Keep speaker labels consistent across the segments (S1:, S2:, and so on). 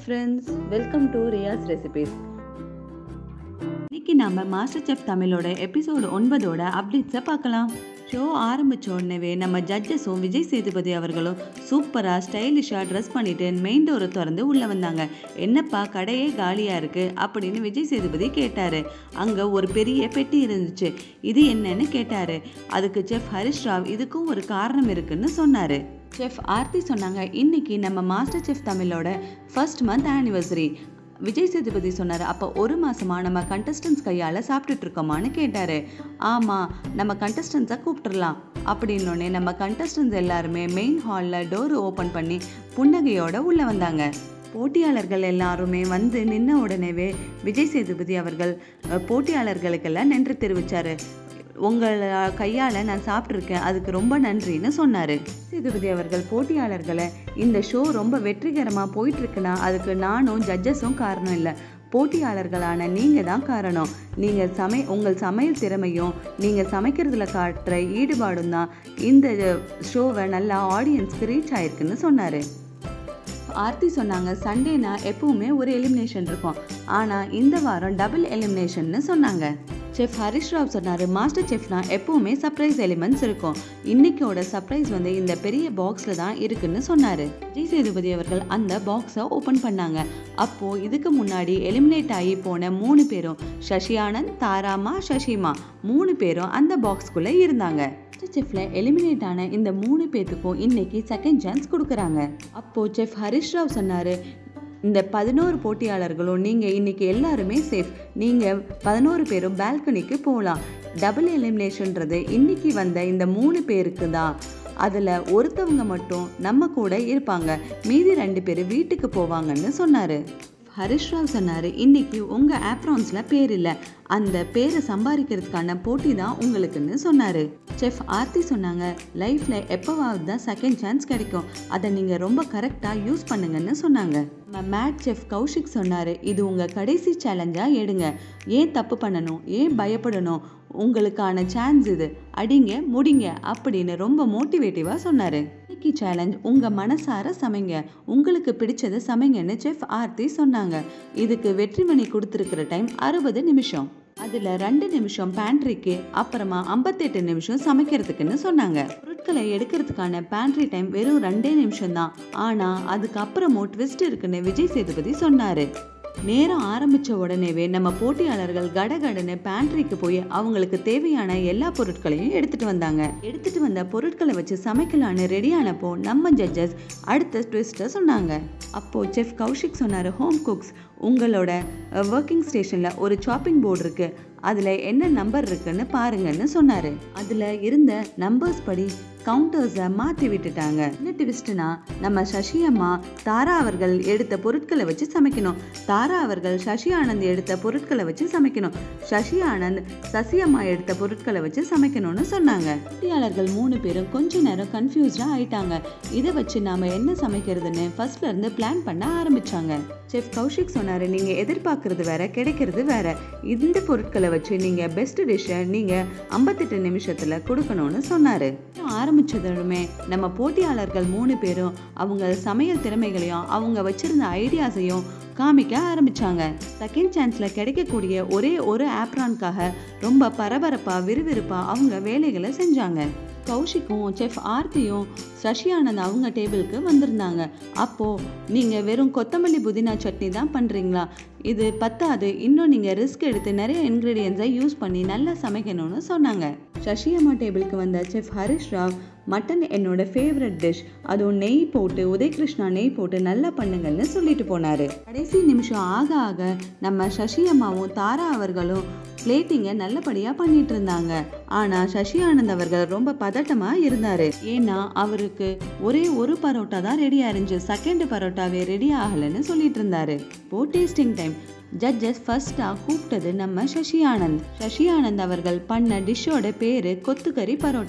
S1: friends welcome to Riya's recipes இன்னைக்கு நம்ம master chef தமிழோட எபிசோடு ஒன்பதோட அப்டேட்ஸை பார்க்கலாம் ஷோ ஆரம்பிச்ச உடனே நம்ம ஜட்ஜஸும் விஜய் சேதுபதி அவர்களும் சூப்பராக ஸ்டைலிஷாக ட்ரெஸ் பண்ணிட்டு மெயின் டோரை திறந்து உள்ளே வந்தாங்க என்னப்பா கடையே காலியாக இருக்குது அப்படின்னு விஜய் சேதுபதி கேட்டார் அங்கே ஒரு பெரிய பெட்டி இருந்துச்சு இது என்னன்னு கேட்டார் அதுக்கு செஃப் ஹரிஷ் ராவ் இதுக்கும் ஒரு காரணம் இருக்குன்னு சொன்னார் செஃப் ஆர்த்தி சொன்னாங்க இன்னைக்கு நம்ம மாஸ்டர் செஃப் தமிழோட first month anniversary Vijay Sethupathi சொன்னார் அப்போ ஒரு மாசமா நம்ம கண்டஸ்டன்ஸ் கையால் சாப்பிட்டுட்டு இருக்கோமான்னு கேட்டார் ஆமாம் நம்ம கண்டஸ்டன்ஸை கூப்பிட்டுறலாம் அப்படின்னோடனே நம்ம கண்டஸ்டன்ஸ் எல்லாருமே மெயின் ஹாலில் டோர் ஓப்பன் பண்ணி புன்னகையோட உள்ளே வந்தாங்க போட்டியாளர்கள் எல்லாருமே வந்து நின்ன உடனேவே விஜய் சேதுபதி அவர்கள் அஹ், போட்டியாளர்களுக்கெல்லாம் நன்றி தெரிவிச்சாரு உங்கள் கையால் நான் சாப்பிட்ருக்கேன் அதுக்கு ரொம்ப நன்றின்னு சொன்னார் சேதுபதி அவர்கள் போட்டியாளர்களை இந்த ஷோ ரொம்ப வெற்றிகரமாக போயிட்டுருக்குன்னா அதுக்கு நானும் ஜட்ஜஸும் காரணம் இல்லை போட்டியாளர்களான நீங்கள் தான் காரணம் நீங்கள் சமை உங்கள் சமையல் திறமையும் நீங்கள் சமைக்கிறதுல காட்டுற ஈடுபாடும் தான் இந்த ஷோவை நல்லா ஆடியன்ஸ்க்கு ரீச் ஆயிருக்குன்னு சொன்னார் ஆர்த்தி சொன்னாங்க சண்டேனா எப்பவுமே ஒரு எலிமினேஷன் இருக்கும் ஆனால் இந்த வாரம் டபுள் எலிமினேஷன்னு சொன்னாங்க செஃப் ஹரிஷ் ராவ் சொன்னார் மாஸ்டர் செஃப்னா எப்பவுமே சர்ப்ரைஸ் எலிமெண்ட்ஸ் இருக்கும் இன்னைக்கோட சர்ப்ரைஸ் வந்து இந்த பெரிய பாக்ஸில் தான் இருக்குன்னு சொன்னார் விஜய் சேதுபதி அவர்கள் அந்த பாக்ஸை ஓப்பன் பண்ணாங்க அப்போது இதுக்கு முன்னாடி எலிமினேட் ஆகி போன மூணு பேரும் சசி ஆனந்த் தாராமா சசிமா மூணு பேரும் அந்த பாக்ஸ்குள்ளே இருந்தாங்க மாஸ்டர் செஃப்ல எலிமினேட் ஆன இந்த மூணு பேத்துக்கும் இன்னைக்கு செகண்ட் சான்ஸ் கொடுக்குறாங்க அப்போ செஃப் ஹரிஷ் ராவ் சொன்னாரு இந்த பதினோரு போட்டியாளர்களும் நீங்கள் இன்னைக்கு எல்லாருமே சேஃப் நீங்கள் பதினோரு பேரும் பால்கனிக்கு போகலாம் டபுள் எலிமினேஷன்றது இன்னைக்கு வந்த இந்த மூணு பேருக்கு தான் அதில் ஒருத்தவங்க மட்டும் நம்ம கூட இருப்பாங்க மீதி ரெண்டு பேர் வீட்டுக்கு போவாங்கன்னு சொன்னார் ஹரிஷ் ராவ் சொன்னார் இன்னைக்கு உங்கள் ஆப்ரான்ஸில் பேர் இல்லை அந்த பேரை சம்பாதிக்கிறதுக்கான போட்டி தான் உங்களுக்குன்னு சொன்னார் செஃப் ஆர்த்தி சொன்னாங்க லைஃப்பில் எப்போவாவது தான் செகண்ட் சான்ஸ் கிடைக்கும் அதை நீங்கள் ரொம்ப கரெக்டாக யூஸ் பண்ணுங்கன்னு சொன்னாங்க நம்ம மேட் செஃப் கௌஷிக் சொன்னார் இது உங்கள் கடைசி சேலஞ்சாக எடுங்க ஏன் தப்பு பண்ணணும் ஏன் பயப்படணும் உங்களுக்கான சான்ஸ் இது அடிங்க முடிங்க அப்படின்னு ரொம்ப மோட்டிவேட்டிவாக சொன்னார் இன்னைக்கு சேலஞ்ச் உங்கள் மனசார சமைங்க உங்களுக்கு பிடிச்சதை சமைங்கன்னு செஃப் ஆர்த்தி சொன்னாங்க இதுக்கு வெற்றிமணி கொடுத்துருக்கிற டைம் அறுபது நிமிஷம் அதில் ரெண்டு நிமிஷம் பேண்ட்ரிக்கு அப்புறமா ஐம்பத்தெட்டு நிமிஷம் சமைக்கிறதுக்குன்னு சொன்னாங்க பொருட்களை எடுக்கிறதுக்கான பேண்ட்ரி டைம் வெறும் ரெண்டே நிமிஷம் தான் ஆனால் அதுக்கப்புறமும் ட்விஸ்ட் இருக்குன்னு விஜய் சேதுபதி சொன்னார் நேரம் ஆரம்பிச்ச உடனேவே நம்ம போட்டியாளர்கள் கடகடன்னு பேண்ட்ரிக்கு போய் அவங்களுக்கு தேவையான எல்லா பொருட்களையும் எடுத்துட்டு வந்தாங்க எடுத்துட்டு வந்த பொருட்களை வச்சு சமைக்கலான்னு ரெடியானப்போ நம்ம ஜட்ஜஸ் அடுத்த ட்விஸ்ட்டை சொன்னாங்க அப்போ செஃப் கௌஷிக் சொன்னார் ஹோம் குக்ஸ் உங்களோட ஒர்க்கிங் ஸ்டேஷனில் ஒரு சாப்பிங் போர்டு இருக்கு அதில் என்ன நம்பர் இருக்குன்னு பாருங்கன்னு சொன்னார் அதில் இருந்த நம்பர்ஸ் படி கவுண்டர்ஸை மாற்றி விட்டுட்டாங்க என்ன ட்விஸ்ட்னா நம்ம சசி அம்மா தாரா அவர்கள் எடுத்த பொருட்களை வச்சு சமைக்கணும் தாரா அவர்கள் சசி ஆனந்த் எடுத்த பொருட்களை வச்சு சமைக்கணும் சசி ஆனந்த் சசி அம்மா எடுத்த பொருட்களை வச்சு சமைக்கணும்னு சொன்னாங்க போட்டியாளர்கள் மூணு பேரும் கொஞ்ச நேரம் கன்ஃபியூஸ்டா ஆயிட்டாங்க இதை வச்சு நாம என்ன சமைக்கிறதுன்னு ஃபர்ஸ்ட்ல இருந்து பிளான் பண்ண ஆரம்பிச்சாங்க செஃப் கௌஷிக் சொன்னாரு நீங்க எதிர்பார்க்கறது வேற கிடைக்கிறது வேற இந்த பொருட்களை வச்சு நீங்க பெஸ்ட் டிஷ்ஷை நீங்க ஐம்பத்தெட்டு நிமிஷத்துல கொடுக்கணும்னு சொன்னாரு ஆரம்பிச்சதுமே நம்ம போட்டியாளர்கள் மூணு பேரும் அவங்க சமையல் திறமைகளையும் அவங்க வச்சிருந்த ஐடியாஸையும் காமிக்க ஆரம்பிச்சாங்க செகண்ட் சான்ஸ்ல கிடைக்கக்கூடிய ஒரே ஒரு ஆப்ரான்காக ரொம்ப பரபரப்பா விறுவிறுப்பா அவங்க வேலைகளை செஞ்சாங்க கௌஷிக்கும் செஃப் ஆர்த்தியும் சசி ஆனந்த் அவங்க டேபிளுக்கு வந்திருந்தாங்க அப்போ நீங்க வெறும் கொத்தமல்லி புதினா சட்னி தான் பண்றீங்களா இது பத்தாது இன்னும் நீங்க ரிஸ்க் எடுத்து நிறைய இன்க்ரீடியன்ஸை யூஸ் பண்ணி நல்லா சமைக்கணும்னு சொன்னாங்க சசி அம்மா டேபிளுக்கு வந்த செஃப் ஹரிஷ் ராவ் மட்டன் என்னோட ஃபேவரட் டிஷ் அதுவும் நெய் போட்டு உதயகிருஷ்ணா நெய் போட்டு நல்லா பண்ணுங்கன்னு சொல்லிட்டு போனாரு கடைசி நிமிஷம் ஆக ஆக நம்ம சசி அம்மாவும் தாரா அவர்களும் பிளேட்டிங்கை நல்லபடியாக பண்ணிட்டு இருந்தாங்க ஆனால் சசி ஆனந்த் அவர்கள் ரொம்ப பதட்டமாக இருந்தார் ஏன்னா அவருக்கு ஒரே ஒரு பரோட்டா தான் ரெடியாக இருந்துச்சு செகண்ட் பரோட்டாவே ரெடி ஆகலைன்னு சொல்லிட்டு இருந்தாரு இப்போ டேஸ்டிங் டைம் ஜட்ஜஸ் ஃபர்ஸ்டாக கூப்பிட்டது நம்ம சசி ஆனந்த் சசி ஆனந்த் அவர்கள் பண்ண டிஷ்ஷோட பேரு கொத்துக்கறி பரோட்டா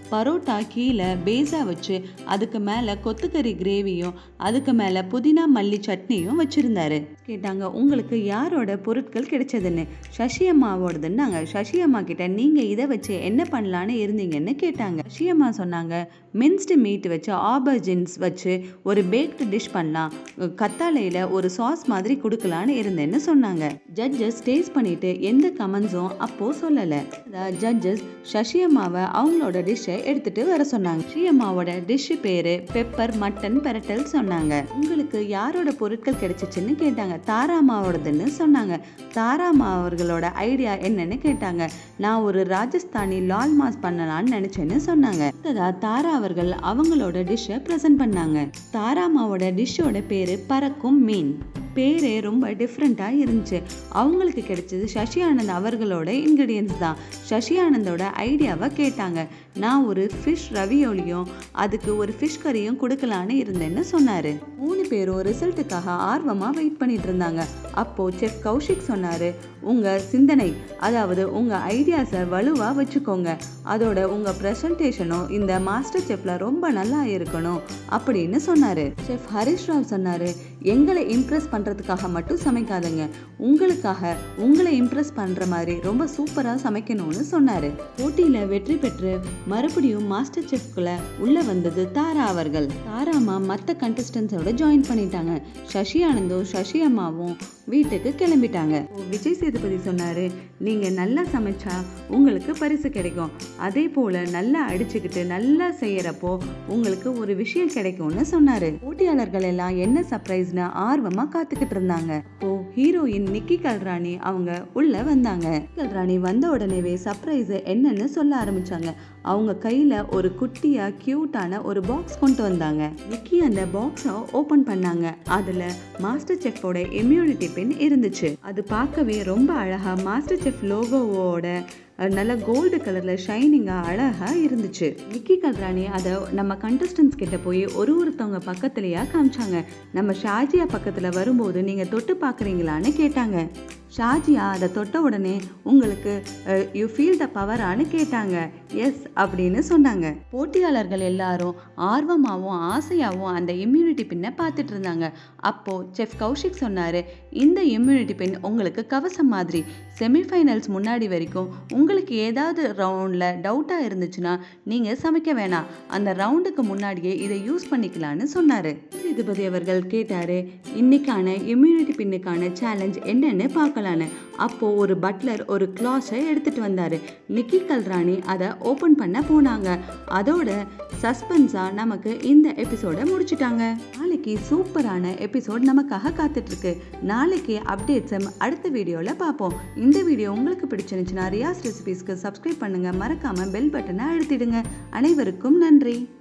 S1: பரோட்டா கீழே பேஸா வச்சு அதுக்கு மேலே கொத்துக்கறி கிரேவியும் அதுக்கு மேலே புதினா மல்லி சட்னியும் வச்சுருந்தாரு கேட்டாங்க உங்களுக்கு யாரோட பொருட்கள் கிடைச்சதுன்னு சசி அம்மாவோடதுன்னாங்க சசி அம்மா கிட்ட நீங்கள் இதை வச்சு என்ன பண்ணலான்னு இருந்தீங்கன்னு கேட்டாங்க சசி அம்மா சொன்னாங்க மின்ஸ்டு மீட் வச்சு ஆபர்ஜின்ஸ் வச்சு ஒரு பேக்டு டிஷ் பண்ணலாம் கத்தாழையில் ஒரு சாஸ் மாதிரி கொடுக்கலான்னு இருந்தேன்னு சொன்னாங்க ஜட்ஜஸ் டேஸ்ட் பண்ணிட்டு எந்த கமெண்ட்ஸும் அப்போ சொல்லலை ஜட்ஜஸ் சசி அம்மாவை அவங்களோட டிஷ்ஷை எடுத்துட்டு வர சொன்னாங்க சசி அம்மாவோட டிஷ் பேரு பெப்பர் மட்டன் பெரட்டல் சொன்னாங்க உங்களுக்கு யாரோட பொருட்கள் கிடைச்சிச்சுன்னு கேட்டாங்க தாரா அம்மாவோடதுன்னு சொன்னாங்க தாரா அம்மா அவர்களோட ஐடியா என்னன்னு கேட்டாங்க நான் ஒரு ராஜஸ்தானி லால் மாஸ் பண்ணலாம்னு நினைச்சேன்னு சொன்னாங்க அடுத்ததா தாரா அவர்கள் அவங்களோட டிஷ்ஷை ப்ரெசென்ட் பண்ணாங்க தாரா அம்மாவோட டிஷ்ஷோட பேரு பறக்கும் மீன் பேரே ரொம்ப டிஃப்ரெண்ட்டாக இருந்துச்சு அவங்களுக்கு கிடைச்சது சசி ஆனந்த் அவர்களோட இன்க்ரீடியன்ஸ் தான் சசி ஆனந்தோட ஐடியாவை கேட்டாங்க நான் ஒரு ஃபிஷ் ரவியோலியும் அதுக்கு ஒரு ஃபிஷ் கறியும் கொடுக்கலான்னு இருந்தேன்னு சொன்னார் மூணு பேரும் ரிசல்ட்டுக்காக ஆர்வமாக வெயிட் பண்ணிட்டு இருந்தாங்க அப்போது செஃப் கௌஷிக் சொன்னார் உங்கள் சிந்தனை அதாவது உங்கள் ஐடியாஸை வலுவாக வச்சுக்கோங்க அதோட உங்கள் ப்ரெசன்டேஷனும் இந்த மாஸ்டர் செஃப்பில் ரொம்ப நல்லா இருக்கணும் அப்படின்னு சொன்னார் செஃப் ஹரிஷ் ராவ் சொன்னார் எங்களை இம்ப்ரெஸ் பண்ணுறதுக்காக மட்டும் சமைக்காதுங்க உங்களுக்காக உங்களை இம்ப்ரெஸ் பண்ணுற மாதிரி ரொம்ப சூப்பராக சமைக்கணும்னு சொன்னார் போட்டியில் வெற்றி பெற்று மறுபடியும் மாஸ்டர் செஃப்குள்ளே உள்ளே வந்தது தாரா அவர்கள் தாராமா மற்ற கண்டஸ்டன்ஸோட ஜாயின் பண்ணிட்டாங்க சசி ஆனந்தும் சசி அம்மாவும் வீட்டுக்கு கிளம்பிட்டாங்க விஜய் சேதுபதி சொன்னாரு நீங்க நல்லா சமைச்சா உங்களுக்கு பரிசு கிடைக்கும் அதே போல நல்லா அடிச்சுக்கிட்டு நல்லா செய்யறப்போ உங்களுக்கு ஒரு விஷயம் கிடைக்கும்னு சொன்னாரு போட்டியாளர்கள் எல்லாம் என்ன சர்ப்ரைஸ்னு ஆர்வமா காத்துக்கிட்டு இருந்தாங்க இப்போ ஹீரோயின் நிக்கி கல்ராணி அவங்க உள்ள வந்தாங்க கல்ராணி வந்த உடனேவே சர்ப்ரைஸ் என்னன்னு சொல்ல ஆரம்பிச்சாங்க அவங்க கையில ஒரு குட்டியா கியூட்டான ஒரு பாக்ஸ் கொண்டு வந்தாங்க நிக்கி அந்த பாக்ஸை ஓபன் பண்ணாங்க அதுல மாஸ்டர் செஃப்போட இம்யூனிட்டி பின் இருந்துச்சு அது பார்க்கவே ரொம்ப அழகா மாஸ்டர் செஃப் லோகோவோட நல்ல கோல்டு கலரில் ஷைனிங்காக அழகாக இருந்துச்சு நிக்கி கல்ராணி அதை நம்ம கண்டஸ்டன்ஸ் கிட்ட போய் ஒரு ஒருத்தவங்க பக்கத்துலையா காமிச்சாங்க நம்ம ஷாஜியா பக்கத்தில் வரும்போது நீங்கள் தொட்டு பார்க்குறீங்களான்னு கேட்டாங்க ஷாஜியா அதை தொட்ட உடனே உங்களுக்கு யூ ஃபீல் த பவரான்னு கேட்டாங்க எஸ் அப்படின்னு சொன்னாங்க போட்டியாளர்கள் எல்லாரும் ஆர்வமாகவும் ஆசையாகவும் அந்த இம்யூனிட்டி பின்னை பார்த்துட்டு இருந்தாங்க அப்போது செஃப் கௌஷிக் சொன்னார் இந்த இம்யூனிட்டி பின் உங்களுக்கு கவசம் மாதிரி செமிஃபைனல்ஸ் முன்னாடி வரைக்கும் உங்களுக்கு ஏதாவது ரவுண்டில் டவுட்டாக இருந்துச்சுன்னா நீங்கள் சமைக்க வேணாம் அந்த ரவுண்டுக்கு முன்னாடியே இதை யூஸ் பண்ணிக்கலான்னு சொன்னார் சேதுபதி அவர்கள் கேட்டார் இன்னைக்கான இம்யூனிட்டி பின்னுக்கான சேலஞ்ச் என்னன்னு பார்க்கலான்னு அப்போது ஒரு பட்லர் ஒரு கிளாஸை எடுத்துகிட்டு வந்தார் நிக்கி கல்ராணி அதை ஓப்பன் பண்ண போனாங்க அதோட சஸ்பென்ஸாக நமக்கு இந்த எபிசோடை முடிச்சிட்டாங்க நாளைக்கு சூப்பரான எபிசோட் நமக்காக காத்துட்ருக்கு நாளைக்கு அப்டேட்ஸை அடுத்த வீடியோவில் பார்ப்போம் இந்த வீடியோ உங்களுக்கு பிடிச்சிருந்துச்சுன்னா ரியாஸ் ரெசிபீஸ்க்கு சப்ஸ்கிரைப் பண்ணுங்கள் மறக்காமல் பெல் பட்டனை அழுத்திடுங்க அனைவருக்கும் நன்றி